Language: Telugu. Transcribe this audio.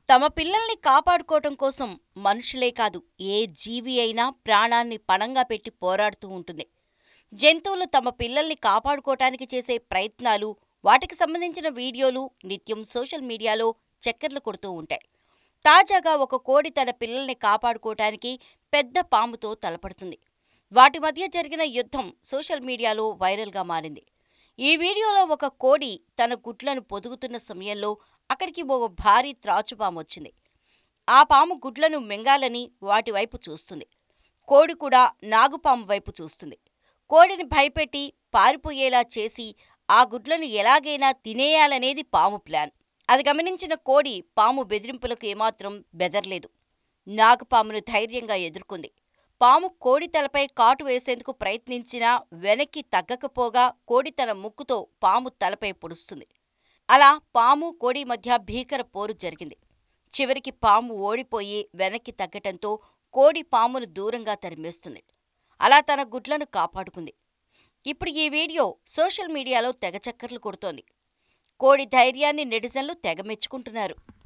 తమ పిల్లల్ని కాపాడుకోవటం కోసం మనుషులే కాదు ఏ జీవి అయినా ప్రాణాన్ని పణంగా పెట్టి పోరాడుతూ ఉంటుంది జంతువులు తమ పిల్లల్ని కాపాడుకోవటానికి చేసే ప్రయత్నాలు వాటికి సంబంధించిన వీడియోలు నిత్యం సోషల్ మీడియాలో చక్కర్లు కొడుతూ ఉంటాయి తాజాగా ఒక కోడి తన పిల్లల్ని కాపాడుకోవటానికి పెద్ద పాముతో తలపడుతుంది వాటి మధ్య జరిగిన యుద్ధం సోషల్ మీడియాలో వైరల్గా మారింది ఈ వీడియోలో ఒక కోడి తన గుడ్లను పొదుగుతున్న సమయంలో అక్కడికి ఓ భారీ త్రాచుపాము వచ్చింది ఆ పాము గుడ్లను మింగాలని వాటి వైపు చూస్తుంది కోడి కూడా నాగుపాము వైపు చూస్తుంది కోడిని భయపెట్టి పారిపోయేలా చేసి ఆ గుడ్లను ఎలాగైనా తినేయాలనేది పాము ప్లాన్ అది గమనించిన కోడి పాము బెదిరింపులకు ఏమాత్రం బెదర్లేదు నాగుపామును ధైర్యంగా ఎదుర్కొంది పాము కోడి తలపై కాటు వేసేందుకు ప్రయత్నించినా వెనక్కి తగ్గకపోగా కోడి తన ముక్కుతో పాము తలపై పొడుస్తుంది అలా పాము కోడి మధ్య భీకర పోరు జరిగింది చివరికి పాము ఓడిపోయి వెనక్కి తగ్గటంతో కోడి పామును దూరంగా తరిమేస్తుంది అలా తన గుడ్లను కాపాడుకుంది ఇప్పుడు ఈ వీడియో సోషల్ మీడియాలో తెగ చక్కర్లు కొడుతోంది కోడి ధైర్యాన్ని నెటిజన్లు తెగ మెచ్చుకుంటున్నారు